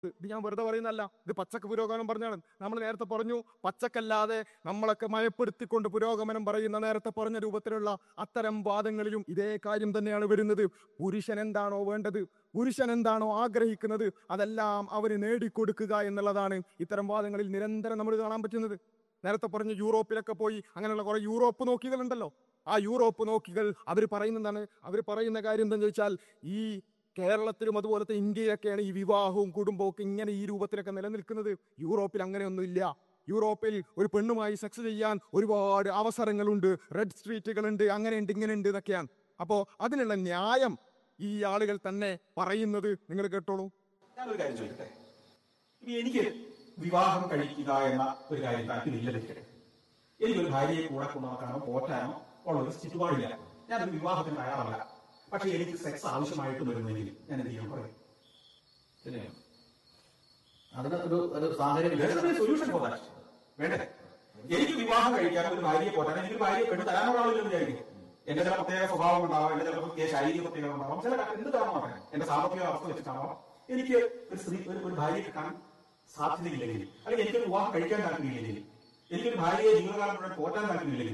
ഇത് ഞാൻ വെറുതെ പറയുന്നല്ല ഇത് പച്ചക്ക് പുരോഗമനം പറഞ്ഞാണ് നമ്മൾ നേരത്തെ പറഞ്ഞു പച്ചക്കല്ലാതെ നമ്മളൊക്കെ മയപ്പെടുത്തിക്കൊണ്ട് പുരോഗമനം പറയുന്ന നേരത്തെ പറഞ്ഞ രൂപത്തിലുള്ള അത്തരം വാദങ്ങളിലും ഇതേ കാര്യം തന്നെയാണ് വരുന്നത് പുരുഷൻ എന്താണോ വേണ്ടത് പുരുഷൻ എന്താണോ ആഗ്രഹിക്കുന്നത് അതെല്ലാം അവന് നേടിക്കൊടുക്കുക എന്നുള്ളതാണ് ഇത്തരം വാദങ്ങളിൽ നിരന്തരം നമ്മൾ കാണാൻ പറ്റുന്നത് നേരത്തെ പറഞ്ഞു യൂറോപ്പിലൊക്കെ പോയി അങ്ങനെയുള്ള കുറെ യൂറോപ്പ് നോക്കികളുണ്ടല്ലോ ആ യൂറോപ്പ് നോക്കികൾ അവർ പറയുന്നതാണ് അവർ പറയുന്ന കാര്യം എന്താണെന്ന് ചോദിച്ചാൽ ഈ കേരളത്തിലും അതുപോലത്തെ ഇന്ത്യയിലൊക്കെയാണ് ഈ വിവാഹവും കുടുംബവും ഒക്കെ ഇങ്ങനെ ഈ രൂപത്തിലൊക്കെ നിലനിൽക്കുന്നത് യൂറോപ്പിൽ അങ്ങനെയൊന്നുമില്ല യൂറോപ്പിൽ ഒരു പെണ്ണുമായി സെക്സ് ചെയ്യാൻ ഒരുപാട് അവസരങ്ങളുണ്ട് റെഡ് സ്ട്രീറ്റുകളുണ്ട് അങ്ങനെയുണ്ട് ഇങ്ങനെയുണ്ട് എന്നൊക്കെയാണ് അപ്പോൾ അതിനുള്ള ന്യായം ഈ ആളുകൾ തന്നെ പറയുന്നത് നിങ്ങൾ കേട്ടോളൂ ഞാനൊരു കാര്യം ചോദിക്കട്ടെ ഇനി എനിക്ക് വിവാഹം കഴിക്കുക എന്ന ഒരു കാര്യം താല്പര്യമില്ലതിരിക്കട്ടെ എനിക്കൊരു ഭാര്യയെ കൂടെ കൊണ്ടുനടക്കാനോ പോറ്റാനോ ഉള്ള ഒരു ചുറ്റുപാടില്ല ഞാനൊരു വിവാഹത്തിന് തയ്യാറല്ല പക്ഷെ എനിക്ക് സെക്സ് ആവശ്യമായിട്ട് വരുന്നെങ്കിൽ ഞാൻ എന്ത് ചെയ്യാൻ പറയും ശരിയാണ് അതിന് ഒരു ഒരു സാഹചര്യം സൊല്യൂഷൻ വേണ്ടേ എനിക്ക് വിവാഹം കഴിക്കാൻ ഒരു ഭാര്യയെ പോറ്റാൻ എനിക്ക് ഒരു ഭാര്യയെ പെണ്ണ് തരാനുള്ള ആളില്ലെന്ന് വിചാരിക്കും എന്റെ ചില പ്രത്യേക സ്വഭാവം ഉണ്ടാവാം എന്റെ ചില പ്രത്യേക ശാരീരിക പ്രത്യേകത ഉണ്ടാവാം ചില കാര്യം എന്ത് കാരണമാകാം എന്റെ സാമ്പത്തിക അവസ്ഥ വെച്ചിട്ടാവാം എനിക്ക് ഒരു സ്ത്രീ ഒരു ഒരു ഭാര്യയെ കിട്ടാൻ സാധ്യതയില്ലെങ്കിൽ അല്ലെങ്കിൽ എനിക്കൊരു വിവാഹം കഴിക്കാൻ താല്പര്യമില്ലെങ്കിൽ എനിക്കൊരു ഭാര്യയെ ജീവിതകാലം മുഴുവൻ പോറ്റാൻ താല്പര്യമില്ലെങ്കിൽ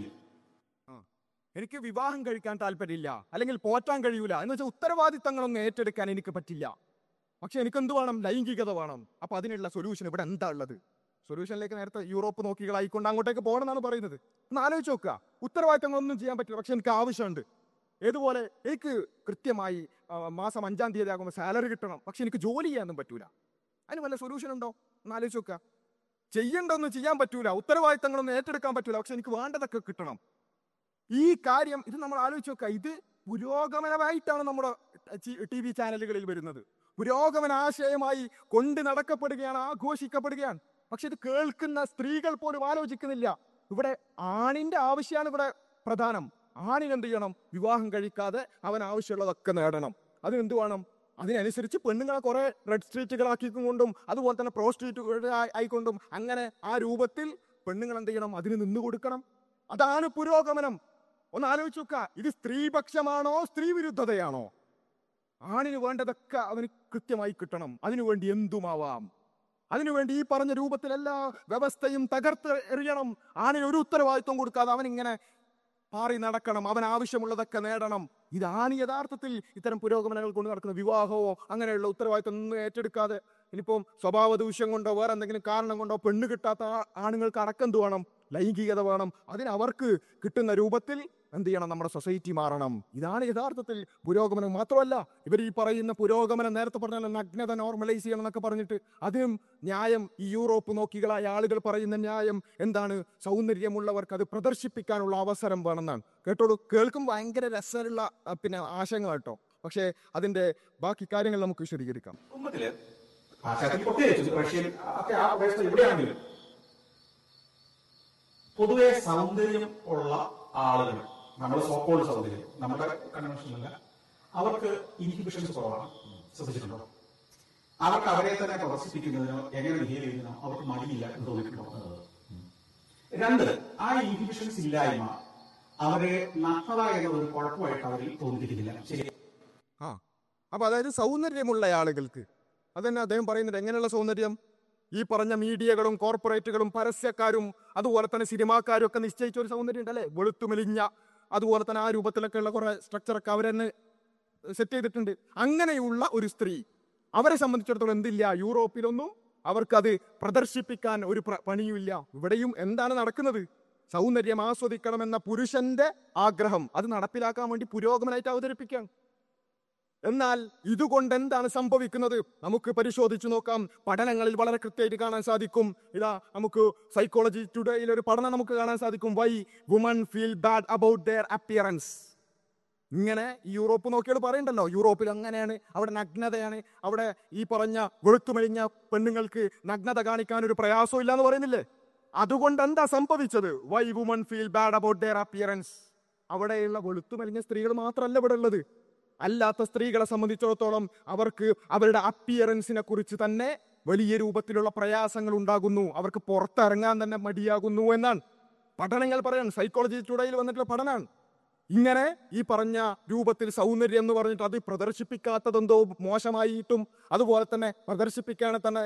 എനിക്ക് വിവാഹം കഴിക്കാൻ താല്പര്യമില്ല അല്ലെങ്കിൽ പോറ്റാൻ കഴിയൂല എന്ന് വെച്ചാൽ ഉത്തരവാദിത്തങ്ങളൊന്നും ഏറ്റെടുക്കാൻ എനിക്ക് പറ്റില്ല പക്ഷെ എനിക്ക് എന്ത് വേണം ലൈംഗികത വേണം അപ്പൊ അതിനുള്ള സൊല്യൂഷൻ ഇവിടെ എന്താ ഉള്ളത് സൊല്യൂഷനിലേക്ക് നേരത്തെ യൂറോപ്പ് നോക്കികളായിക്കൊണ്ട് അങ്ങോട്ടേക്ക് പോകണമെന്നാണ് പറയുന്നത് ഒന്ന് ആലോചിച്ച് നോക്കുക ഉത്തരവാദിത്തങ്ങളൊന്നും ചെയ്യാൻ പറ്റില്ല പക്ഷെ എനിക്ക് ആവശ്യമുണ്ട് ഏതുപോലെ എനിക്ക് കൃത്യമായി ആ, മാസം അഞ്ചാം തീയതി ആകുമ്പോൾ സാലറി കിട്ടണം പക്ഷെ എനിക്ക് ജോലി ചെയ്യാനൊന്നും പറ്റൂല അതിന് വല്ല സൊല്യൂഷൻ ഉണ്ടോ ഒന്ന് ആലോചിച്ച് നോക്കുക ചെയ്യേണ്ടൊന്നും ചെയ്യാൻ പറ്റൂല ഉത്തരവാദിത്തങ്ങളൊന്നും ഏറ്റെടുക്കാൻ പറ്റൂല പക്ഷെ എനിക്ക് വേണ്ടതൊക്കെ കിട്ടണം ഈ കാര്യം ഇത് നമ്മൾ ആലോചിച്ച് നോക്കുക ഇത് പുരോഗമനമായിട്ടാണ് നമ്മുടെ ടി വി ചാനലുകളിൽ വരുന്നത് പുരോഗമന ആശയമായി കൊണ്ട് നടക്കപ്പെടുകയാണ് ആഘോഷിക്കപ്പെടുകയാണ് പക്ഷെ ഇത് കേൾക്കുന്ന സ്ത്രീകൾ പോലും ആലോചിക്കുന്നില്ല ഇവിടെ ആണിന്റെ ആവശ്യമാണ് ഇവിടെ പ്രധാനം ആണിന് എന്ത് ചെയ്യണം വിവാഹം കഴിക്കാതെ അവൻ ആവശ്യമുള്ളതൊക്കെ നേടണം അതിനെന്ത് വേണം അതിനനുസരിച്ച് പെണ്ണുങ്ങളെ കുറെ റെഡ് സ്ട്രീറ്റുകളാക്കിക്കും കൊണ്ടും അതുപോലെ തന്നെ പ്രോസ്റ്റിറ്റ്യൂട്ടുകൾ ആയിക്കൊണ്ടും അങ്ങനെ ആ രൂപത്തിൽ പെണ്ണുങ്ങൾ എന്ത് ചെയ്യണം അതിന് നിന്ന് കൊടുക്കണം അതാണ് പുരോഗമനം ഒന്ന് ആലോചിച്ച് നോക്കുക ഇത് സ്ത്രീപക്ഷമാണോ സ്ത്രീ വിരുദ്ധതയാണോ ആണിന് വേണ്ടതൊക്കെ അവന് കൃത്യമായി കിട്ടണം അതിനുവേണ്ടി എന്തുമാവാം അതിനുവേണ്ടി ഈ പറഞ്ഞ രൂപത്തിൽ എല്ലാ വ്യവസ്ഥയും തകർത്ത് എറിയണം ആണിന് ഒരു ഉത്തരവാദിത്വം കൊടുക്കാതെ അവൻ ഇങ്ങനെ പാറി നടക്കണം അവൻ ആവശ്യമുള്ളതൊക്കെ നേടണം ഇതാണ് യഥാർത്ഥത്തിൽ ഇത്തരം പുരോഗമനങ്ങൾ കൊണ്ട് നടക്കുന്ന വിവാഹമോ അങ്ങനെയുള്ള ഉത്തരവാദിത്വം ഒന്നും ഏറ്റെടുക്കാതെ ഇനിയിപ്പം സ്വഭാവ ദൂഷ്യം കൊണ്ടോ വേറെ എന്തെങ്കിലും കാരണം കൊണ്ടോ പെണ്ണ് കിട്ടാത്ത ആ- ആണുങ്ങൾക്ക് അടക്കം വേണം ലൈംഗികത വേണം അതിന് അവർക്ക് കിട്ടുന്ന രൂപത്തിൽ എന്ത് ചെയ്യണം നമ്മുടെ സൊസൈറ്റി മാറണം ഇതാണ് യഥാർത്ഥത്തിൽ പുരോഗമനം മാത്രമല്ല ഇവർ ഈ പറയുന്ന പുരോഗമനം നേരത്തെ പറഞ്ഞ നഗ്നത നോർമലൈസ് ചെയ്യണം എന്നൊക്കെ പറഞ്ഞിട്ട് അതിനും ന്യായം ഈ യൂറോപ്പ് നോക്കികളായ ആളുകൾ പറയുന്ന ന്യായം എന്താണ് സൗന്ദര്യമുള്ളവർക്ക് അത് പ്രദർശിപ്പിക്കാനുള്ള അവസരം വേണമെന്നാണ് കേട്ടോളൂ കേൾക്കും ഭയങ്കര രസമുള്ള ആ, പിന്നെ ആശയങ്ങൾ കേട്ടോ പക്ഷേ അതിന്റെ ബാക്കി കാര്യങ്ങൾ നമുക്ക് വിശദീകരിക്കാം കുടുംബത്തില് പാശ്ചാത്യ പ്രത്യേകിച്ച് റഷ്യൻ ഒക്കെ ആ വ്യവസ്ഥ ഇവിടെയാണെങ്കിലും പൊതുവെ സൗന്ദര്യം ഉള്ള ആളുകൾ നമ്മുടെ സോക്കോൾഡ് സൗന്ദര്യം നമ്മുടെ കൺവെൻഷനല്ല അവർക്ക് ഇൻഹിബിഷൻസ് കുറവാണ് ശ്രദ്ധിച്ചിട്ടുണ്ടോ അവർക്ക് അവരെ തന്നെ പ്രദർശിപ്പിക്കുന്നതിനോ എങ്ങനെ ബിഹേവ് ചെയ്യുന്നതിനോ അവർക്ക് മടിയില്ല എന്ന് തോന്നിയിട്ടുണ്ടോ രണ്ട് ആ ഇൻഹിബിഷൻസ് ഇല്ലായ്മ അവരെ നഗ്നത എന്നത് ഒരു കുഴപ്പമായിട്ട് അവരിൽ തോന്നിപ്പിക്കുന്നില്ല ശരി ആ അപ്പൊ അതായത് സൗന്ദര്യമുള്ള ആളുകൾക്ക് അതന്നെ അദ്ദേഹം പറയുന്നത് എങ്ങനെയുള്ള സൗന്ദര്യം ഈ പറഞ്ഞ മീഡിയകളും കോർപ്പറേറ്റുകളും പരസ്യക്കാരും അതുപോലെ തന്നെ സിനിമാക്കാരും ഒക്കെ നിശ്ചയിച്ച ഒരു സൗന്ദര്യം ഉണ്ടല്ലേ വെളുത്തുമെലിഞ്ഞ അതുപോലെ തന്നെ ആ രൂപത്തിലൊക്കെ ഉള്ള കുറെ സ്ട്രക്ചറൊക്കെ അവർ തന്നെ സെറ്റ് ചെയ്തിട്ടുണ്ട് അങ്ങനെയുള്ള ഒരു സ്ത്രീ അവരെ സംബന്ധിച്ചിടത്തോളം എന്തില്ല യൂറോപ്പിലൊന്നും അവർക്കത് പ്രദർശിപ്പിക്കാൻ ഒരു പ്ര- പണിയുമില്ല ഇവിടെയും എന്താണ് നടക്കുന്നത് സൗന്ദര്യം ആസ്വദിക്കണമെന്ന പുരുഷന്റെ ആഗ്രഹം അത് നടപ്പിലാക്കാൻ വേണ്ടി പുരോഗമനമായിട്ട് അവതരിപ്പിക്കാം എന്നാൽ ഇതുകൊണ്ട് എന്താണ് സംഭവിക്കുന്നത് നമുക്ക് പരിശോധിച്ചു നോക്കാം പഠനങ്ങളിൽ വളരെ കൃത്യമായിട്ട് കാണാൻ സാധിക്കും ഇതാ നമുക്ക് സൈക്കോളജി ടുഡേയിൽ ഒരു പഠനം നമുക്ക് കാണാൻ സാധിക്കും why women feel bad about their appearance ഇങ്ങനെ ഈ യൂറോപ്പ് നോക്കിയാൽ പറയണ്ടല്ലോ യൂറോപ്പിൽ അങ്ങനെയാണ് അവിടെ നഗ്നതയാണ് അവിടെ ഈ പറഞ്ഞ വെളുത്തുമെലിഞ്ഞ പെണ്ണുങ്ങൾക്ക് നഗ്നത കാണിക്കാൻ ഒരു പ്രയാസവും ഇല്ല എന്ന് പറയുന്നില്ലേ അതുകൊണ്ട് എന്താ സംഭവിച്ചത് why women feel bad about their appearance അവിടെയുള്ള വെളുത്തുമെലിഞ്ഞ സ്ത്രീകൾ മാത്രമല്ല ഇവിടെ ഉള്ളത് അല്ലാത്ത സ്ത്രീകളെ സംബന്ധിച്ചിടത്തോളം അവർക്ക് അവരുടെ അപ്പിയറൻസിനെ കുറിച്ച് തന്നെ വലിയ രൂപത്തിലുള്ള പ്രയാസങ്ങൾ ഉണ്ടാകുന്നു അവർക്ക് പുറത്തിറങ്ങാൻ തന്നെ മടിയാകുന്നു എന്നാണ് പഠനങ്ങൾ പറയാൻ സൈക്കോളജി ടുഡേയിൽ വന്നിട്ടുള്ള പഠനമാണ് ഇങ്ങനെ ഈ പറഞ്ഞ രൂപത്തിൽ സൗന്ദര്യം എന്ന് പറഞ്ഞിട്ട് അത് പ്രദർശിപ്പിക്കാത്തതെന്തോ മോശമായിട്ടും അതുപോലെ തന്നെ പ്രദർശിപ്പിക്കുകയാണെങ്കിൽ തന്നെ